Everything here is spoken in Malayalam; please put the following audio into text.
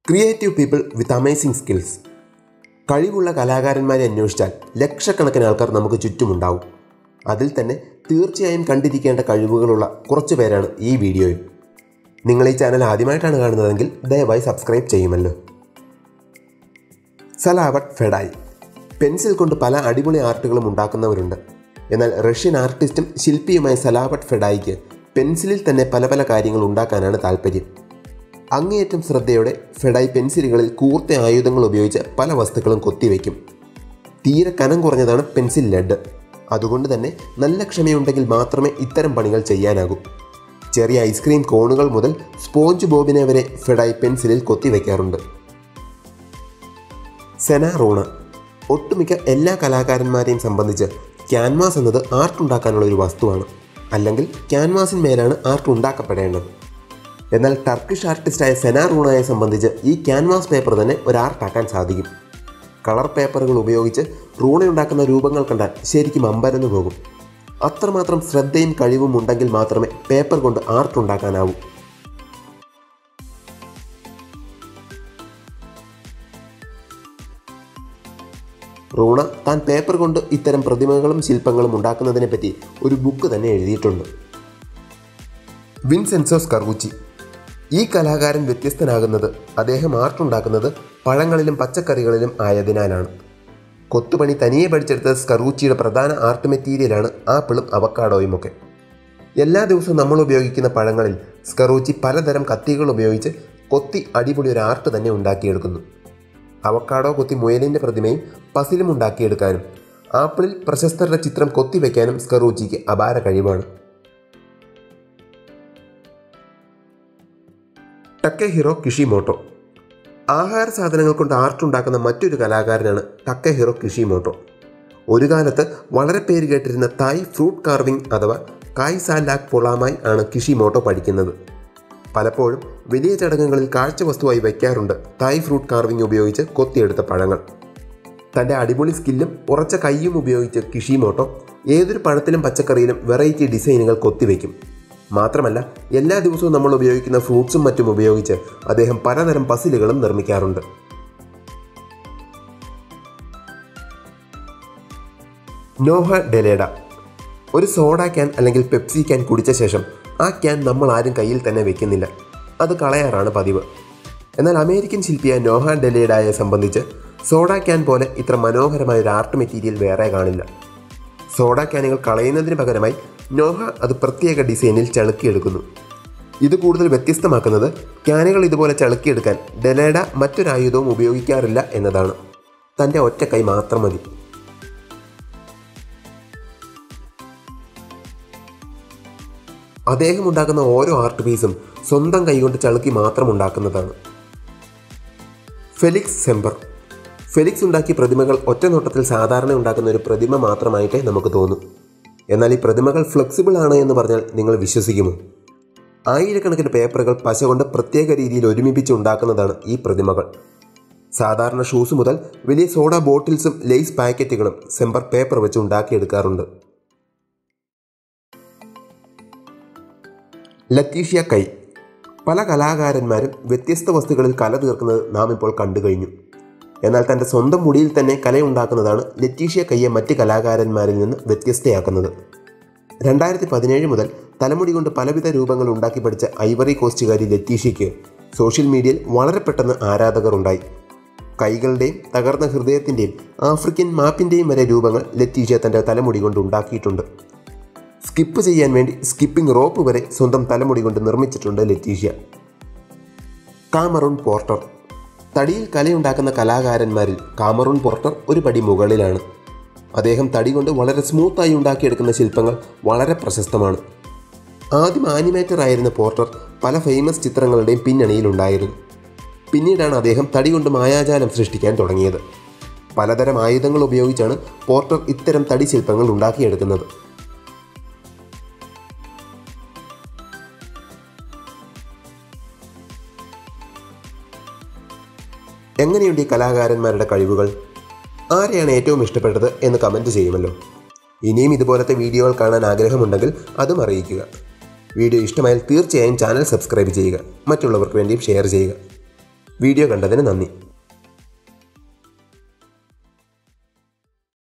creative people with amazing skills കഴിവുള്ള കലാകാരന്മാരെ അന്വേഷിച്ചാൽ ലക്ഷക്കണക്കിന് ആൾക്കാർ നമുക്ക് ചുറ്റുമുണ്ടാവും അതിൽ തന്നെ തീർച്ചയായും കണ്ടിരിക്കേണ്ട കഴിവുകളുള്ള കുറച്ച് പേരാണ് ഈ വീഡിയോയിൽ നിങ്ങൾ ഈ ചാനൽ ആദ്യമായിട്ടാണ് കാണുന്നതെങ്കിൽ ദയവായി സബ്സ്ക്രൈബ് ചെയ്യുമല്ലോ സലാവട്ട് ഫെഡായി പെൻസിൽ കൊണ്ട് പല അടിപൊളി ആർട്ടുകളും ഉണ്ടാക്കുന്നവരുണ്ട് എന്നാൽ റഷ്യൻ ആർട്ടിസ്റ്റും ശില്പിയുമായ സലാവട്ട് ഫെഡായിക്ക് പെൻസിലിൽ തന്നെ പല പല കാര്യങ്ങൾ ഉണ്ടാക്കാനാണ് താല്പര്യം അങ്ങേയറ്റം ശ്രദ്ധയോടെ ഫെഡായി പെൻസിലുകളിൽ കൂർത്ത ആയുധങ്ങൾ ഉപയോഗിച്ച് പല വസ്തുക്കളും കൊത്തിവെക്കും തീരെ കനം കുറഞ്ഞതാണ് പെൻസിൽ ലെഡ് അതുകൊണ്ട് തന്നെ നല്ല ക്ഷമയുണ്ടെങ്കിൽ മാത്രമേ ഇത്തരം പണികൾ ചെയ്യാനാകൂ ചെറിയ ഐസ്ക്രീം കോണുകൾ മുതൽ സ്പോഞ്ച് ബോബിനെ വരെ ഫെഡായി പെൻസിലിൽ കൊത്തിവെക്കാറുണ്ട് സെന റൂണ ഒട്ടുമിക്ക എല്ലാ കലാകാരന്മാരെയും സംബന്ധിച്ച് ക്യാൻവാസ് എന്നത് ആർട്ട് ഉണ്ടാക്കാനുള്ള ഒരു വസ്തുവാണ് അല്ലെങ്കിൽ ക്യാൻവാസിന്മേലാണ് ആർട്ട് ഉണ്ടാക്കപ്പെടേണ്ടത് എന്നാൽ ടർക്കിഷ് ആർട്ടിസ്റ്റായ സെന റൂണയെ സംബന്ധിച്ച് ഈ ക്യാൻവാസ് പേപ്പർ തന്നെ ഒരു ആർട്ടാക്കാൻ സാധിക്കും കളർ പേപ്പറുകൾ ഉപയോഗിച്ച് റൂണയുണ്ടാക്കുന്ന രൂപങ്ങൾ കണ്ടാൽ ശരിക്കും അമ്പരന്ന് പോകും അത്രമാത്രം ശ്രദ്ധയും കഴിവും ഉണ്ടെങ്കിൽ മാത്രമേ പേപ്പർ കൊണ്ട് ആർട്ട് ഉണ്ടാക്കാനാവൂ റൂണ താൻ പേപ്പർ കൊണ്ട് ഇത്തരം പ്രതിമകളും ശില്പങ്ങളും ഉണ്ടാക്കുന്നതിനെ പറ്റി ഒരു ബുക്ക് തന്നെ എഴുതിയിട്ടുണ്ട് വിൻസെൻസോസ് കർവുച്ചി ഈ കലാകാരൻ വ്യത്യസ്തനാകുന്നത് അദ്ദേഹം ആർട്ട് ഉണ്ടാക്കുന്നത് പഴങ്ങളിലും പച്ചക്കറികളിലും ആയതിനാലാണ് കൊത്തുപണി തനിയെ പഠിച്ചെടുത്ത സ്കറൂച്ചിയുടെ പ്രധാന ആർട്ട് മെറ്റീരിയലാണ് ആപ്പിളും അവക്കാഡോയും ഒക്കെ എല്ലാ ദിവസവും നമ്മൾ ഉപയോഗിക്കുന്ന പഴങ്ങളിൽ സ്കറൂച്ചി പലതരം കത്തികൾ ഉപയോഗിച്ച് കൊത്തി അടിപൊളി ഒരു ആർട്ട് തന്നെ ഉണ്ടാക്കിയെടുക്കുന്നു അവക്കാഡോ കൊത്തി മുയലിൻ്റെ പ്രതിമയും പസിലും ഉണ്ടാക്കിയെടുക്കാനും ആപ്പിളിൽ പ്രശസ്തരുടെ ചിത്രം കൊത്തിവെക്കാനും സ്കറൂച്ചിക്ക് അപാര കഴിവാണ് ടക്കെഹിറോ കിഷിമോട്ടോ ആഹാര സാധനങ്ങൾ കൊണ്ട് ആർട്ട് ഉണ്ടാക്കുന്ന മറ്റൊരു കലാകാരനാണ് ടക്കെഹിറോ കിഷിമോട്ടോ ഒരു കാലത്ത് വളരെ പേര് കേട്ടിരുന്ന തായ് ഫ്രൂട്ട് കാർവിംഗ് അഥവാ കായ് സാലാക് പൊളാമായി ആണ് കിഷിമോട്ടോ പഠിക്കുന്നത് പലപ്പോഴും വലിയ ചടങ്ങുകളിൽ കാഴ്ച വസ്തുവായി വയ്ക്കാറുണ്ട് തായ് ഫ്രൂട്ട് കാർവിംഗ് ഉപയോഗിച്ച് കൊത്തിയെടുത്ത പഴങ്ങൾ തൻ്റെ അടിപൊളി സ്കില്ലും ഉറച്ച കൈയും ഉപയോഗിച്ച് കിഷിമോട്ടോ ഏതൊരു പഴത്തിലും പച്ചക്കറിയിലും വെറൈറ്റി ഡിസൈനുകൾ കൊത്തിവെക്കും മാത്രമല്ല എല്ലാ ദിവസവും നമ്മൾ ഉപയോഗിക്കുന്ന ഫ്രൂട്ട്സും മറ്റും ഉപയോഗിച്ച് അദ്ദേഹം പലതരം പസിലുകളും നിർമ്മിക്കാറുണ്ട് നോഹ ഡെലേഡ ഒരു സോഡ ക്യാൻ അല്ലെങ്കിൽ പെപ്സി ക്യാൻ കുടിച്ച ശേഷം ആ ക്യാൻ നമ്മൾ ആരും കയ്യിൽ തന്നെ വെക്കുന്നില്ല അത് കളയാറാണ് പതിവ് എന്നാൽ അമേരിക്കൻ ശില്പിയായ നോഹ ഡെലേഡയെ സംബന്ധിച്ച് സോഡ ക്യാൻ പോലെ ഇത്ര മനോഹരമായ ഒരു ആർട്ട് മെറ്റീരിയൽ വേറെ കാണില്ല സോഡ ക്യാനുകൾ കളയുന്നതിന് പകരമായി നോഹ അത് പ്രത്യേക ഡിസൈനിൽ ചളുക്കിയെടുക്കുന്നു ഇത് കൂടുതൽ വ്യത്യസ്തമാക്കുന്നത് ക്യാനുകൾ ഇതുപോലെ ചളുക്കിയെടുക്കാൻ ഡെലേഡ മറ്റൊരായുധവും ഉപയോഗിക്കാറില്ല എന്നതാണ് തൻ്റെ ഒറ്റ കൈ മാത്രം മതി അദ്ദേഹം ഉണ്ടാക്കുന്ന ഓരോ ആർട്ട് പീസും സ്വന്തം കൈകൊണ്ട് ചളുക്കി മാത്രം ഉണ്ടാക്കുന്നതാണ് ഫെലിക്സ് സെമ്പർ ഫെലിക്സ് ഉണ്ടാക്കിയ പ്രതിമകൾ ഒറ്റ നോട്ടത്തിൽ സാധാരണ ഉണ്ടാക്കുന്ന ഒരു പ്രതിമ മാത്രമായിട്ടേ നമുക്ക് തോന്നൂ എന്നാൽ ഈ പ്രതിമകൾ ഫ്ലെക്സിബിൾ ആണ് എന്ന് പറഞ്ഞാൽ നിങ്ങൾ വിശ്വസിക്കുമോ ആയിരക്കണക്കിന് പേപ്പറുകൾ പശ കൊണ്ട് പ്രത്യേക രീതിയിൽ ഒരുമിപ്പിച്ച് ഉണ്ടാക്കുന്നതാണ് ഈ പ്രതിമകൾ സാധാരണ ഷൂസ് മുതൽ വലിയ സോഡ ബോട്ടിൽസും ലേസ് പാക്കറ്റുകളും സെമ്പർ പേപ്പർ വെച്ച് ഉണ്ടാക്കിയെടുക്കാറുണ്ട് ലത്തീഷ്യ കൈ പല കലാകാരന്മാരും വ്യത്യസ്ത വസ്തുക്കളിൽ കല തീർക്കുന്നത് നാം ഇപ്പോൾ കണ്ടു കഴിഞ്ഞു എന്നാൽ തൻ്റെ സ്വന്തം മുടിയിൽ തന്നെ കലയുണ്ടാക്കുന്നതാണ് ലത്തീഷ്യ കയ്യെ മറ്റ് കലാകാരന്മാരിൽ നിന്ന് വ്യത്യസ്തയാക്കുന്നത് രണ്ടായിരത്തി പതിനേഴ് മുതൽ തലമുടി കൊണ്ട് പലവിധ രൂപങ്ങൾ ഉണ്ടാക്കി പഠിച്ച ഐവറി കോസ്റ്റുകാരി ലത്തീഷ്യയ്ക്ക് സോഷ്യൽ മീഡിയയിൽ വളരെ പെട്ടെന്ന് ആരാധകർ ഉണ്ടായി കൈകളുടെയും തകർന്ന ഹൃദയത്തിൻ്റെയും ആഫ്രിക്കൻ മാപ്പിൻ്റെയും വരെ രൂപങ്ങൾ ലത്തീഷ്യ തൻ്റെ തലമുടി കൊണ്ട് ഉണ്ടാക്കിയിട്ടുണ്ട് സ്കിപ്പ് ചെയ്യാൻ വേണ്ടി സ്കിപ്പിംഗ് റോപ്പ് വരെ സ്വന്തം തലമുടി കൊണ്ട് നിർമ്മിച്ചിട്ടുണ്ട് ലത്തീഷ്യ കാമറൂൺ പോർട്ടർ തടിയിൽ കലയുണ്ടാക്കുന്ന കലാകാരന്മാരിൽ കാമറൂൺ പോർട്ടർ ഒരു പടി മുകളിലാണ് അദ്ദേഹം തടി കൊണ്ട് വളരെ സ്മൂത്തായി ഉണ്ടാക്കിയെടുക്കുന്ന ശില്പങ്ങൾ വളരെ പ്രശസ്തമാണ് ആദ്യം ആനിമേറ്റർ ആയിരുന്ന പോർട്ടർ പല ഫേമസ് ചിത്രങ്ങളുടെയും പിന്നണിയിലുണ്ടായിരുന്നു പിന്നീടാണ് അദ്ദേഹം തടി കൊണ്ട് മായാജാലം സൃഷ്ടിക്കാൻ തുടങ്ങിയത് പലതരം ആയുധങ്ങൾ ഉപയോഗിച്ചാണ് പോർട്ടർ ഇത്തരം തടി ശില്പങ്ങൾ ഉണ്ടാക്കിയെടുക്കുന്നത് എങ്ങനെയുണ്ട് ഈ കലാകാരന്മാരുടെ കഴിവുകൾ ആരെയാണ് ഏറ്റവും ഇഷ്ടപ്പെട്ടത് എന്ന് കമൻറ്റ് ചെയ്യുമല്ലോ ഇനിയും ഇതുപോലത്തെ വീഡിയോകൾ കാണാൻ ആഗ്രഹമുണ്ടെങ്കിൽ അതും അറിയിക്കുക വീഡിയോ ഇഷ്ടമായാൽ തീർച്ചയായും ചാനൽ സബ്സ്ക്രൈബ് ചെയ്യുക മറ്റുള്ളവർക്ക് വേണ്ടിയും ഷെയർ ചെയ്യുക വീഡിയോ കണ്ടതിന് നന്ദി